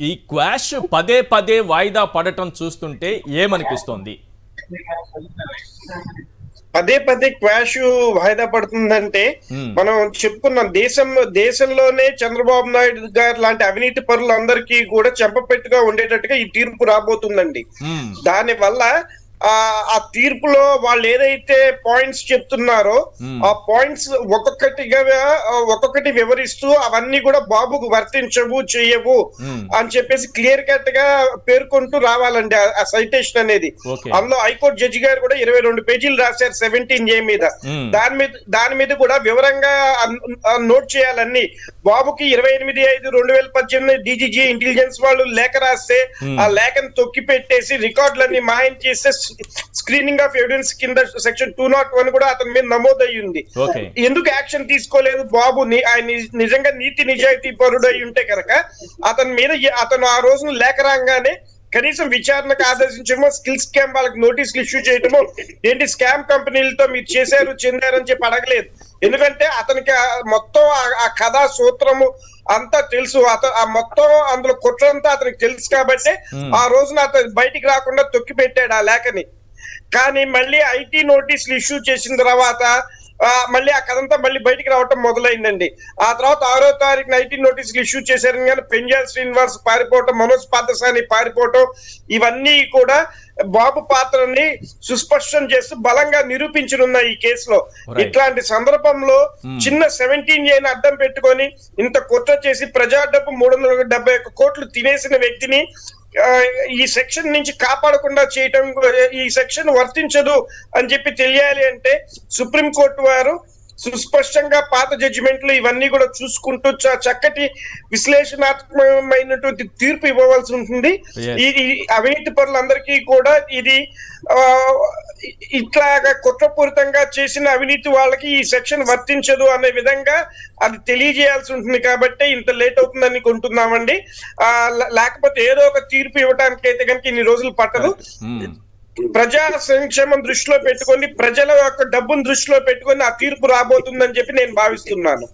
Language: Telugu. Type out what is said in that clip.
ఈ క్వాష్ పదే పదే వాయిదా పడటం చూస్తుంటే ఏమనిపిస్తోంది పదే పదే క్వాష్ వాయిదా పడుతుందంటే Hmm. మనం చెప్పుకున్నాం దేశంలో దేశంలోనే చంద్రబాబు నాయుడు గారు లాంటి అవినీతి పరులందరికీ కూడా చెంపపెట్టుగా ఉండేటట్టుగా ఈ తీర్పు రాబోతుందండి మ్మ్. దాని వల్ల ఆ ఆ తీర్పులో వాళ్ళు ఏదైతే పాయింట్స్ చెప్తున్నారో Hmm. ఆ పాయింట్స్ ఒక్కొక్కటిగా ఆ, ఒక్కొక్కటి వివరిస్తూ అవన్నీ కూడా బాబుకు వర్తించవు చేయవు Hmm. అని చెప్పేసి క్లియర్ కట్ గా పేర్కొంటూ రావాలండి ఆ- ఆ సైటేషన్ అనేది Okay. అందులో హైకోర్టు జడ్జి గారు కూడా ఇరవై రెండు పేజీలు రాశారు సెవెంటీన్ ఏ మీద Hmm. దాని మీద దాని మీద కూడా వివరంగా అన్- ఆ నోట్ చేయాలన్నీ బాబుకి ఇరవై ఎనిమిది ఐదు రెండు వేల పద్దెనిమిది డీజీజీ ఇంటెలిజెన్స్ వాళ్ళు లేఖ రాస్తే Hmm. ఆ లేఖను తొక్కి పెట్టేసి రికార్డులన్నీ మాయం చేస్తే స్క్రీనింగ్ ఆఫ్ ఎవిడెన్స్ కింద సెక్షన్ టూ నాట్ వన్ కూడా అతని మీద నమోదయ్యింది Okay. ఎందుకు యాక్షన్ తీసుకోలేదు బాబు ని- ఆయన ని- నిజంగా నీతి నిజాయితీ పరుడు అయి ఉంటే కనుక అతని మీద ఎ- అతను ఆ రోజున లేఖ రాగానే కనీసం విచారణకు ఆదేశించడమో స్కిల్ స్కామ్ వాళ్ళకి నోటీసులు ఇష్యూ చేయడమో ఏంటి స్కామ్ కంపెనీలతో మీరు చేశారు చెందారని చెప్పి అడగలేదు ఎందుకంటే అతనికి ఆ మొత్తం ఆ- ఆ కథా సూత్రము అంతా తెలుసు అత ఆ మొత్తం అందులో కుట్రంతా అతనికి తెలుసు కాబట్టి Hmm. ఆ రోజున అతను బయటికి రాకుండా తొక్కి పెట్టాడు ఆ లేఖని కానీ మళ్ళీ ఐటీ నోటీసులు ఇష్యూ చేసిన తర్వాత ఆ, మళ్ళీ ఆ కథంతా మళ్ళీ బయటికి రావటం మొదలైందండి ఆ తర్వాత ఆరో తారీఖున ఐటీ నోటీసులు ఇష్యూ చేశారు కానీ పెంజాల్ శ్రీనివాస్ పారిపోవటం మనోజ్ పాదసాని పారిపోవటం ఇవన్నీ కూడా బాబు పాత్రని సుస్పష్టం చేస్తూ బలంగా నిరూపించనున్నాయి ఈ కేసులో Right. ఇట్లాంటి సందర్భంలో Hmm. చిన్న సెవెంటీన్ ఏని అడ్డం పెట్టుకొని ఇంత కుట్ర చేసి ప్రజా డబ్బు మూడు వందల డెబ్బై ఒక్క కోట్లు తినేసిన వ్యక్తిని ఆ, ఈ సెక్షన్ నుంచి కాపాడకుండా చేయటం ఈ సెక్షన్ వర్తించదు అని చెప్పి తెలియాలి అంటే సుప్రీం కోర్టు వారు సుస్పష్టంగా పాత జడ్జిమెంట్లు ఇవన్నీ కూడా చూసుకుంటూ చ- చక్కటి విశ్లేషణాత్మకమైనటువంటి తీర్పు ఇవ్వవలసి ఉంటుంది Yes. ఈ ఈ అవినీతి పరులందరికీ కూడా ఇది ఆ, ఇ- ఇట్లాగా కుట్రపూరితంగా చేసిన అవినీతి వాళ్ళకి ఈ సెక్షన్ వర్తించదు అనే విధంగా అది తెలియజేయాల్సి ఉంటుంది కాబట్టి ఇంత లేట్ అవుతుందని కొంటున్నామండి ఆ, లే- లేకపోతే ఏదో ఒక తీర్పు ఇవ్వడానికి అయితే కనుక ఇన్ని రోజులు పట్టదు మ్మ్. ప్రజా సంక్షేమం దృష్టిలో పెట్టుకొని ప్రజల యొక్క డబ్బును దృష్టిలో పెట్టుకొని ఆ తీర్పు రాబోతుందని చెప్పి నేను భావిస్తున్నాను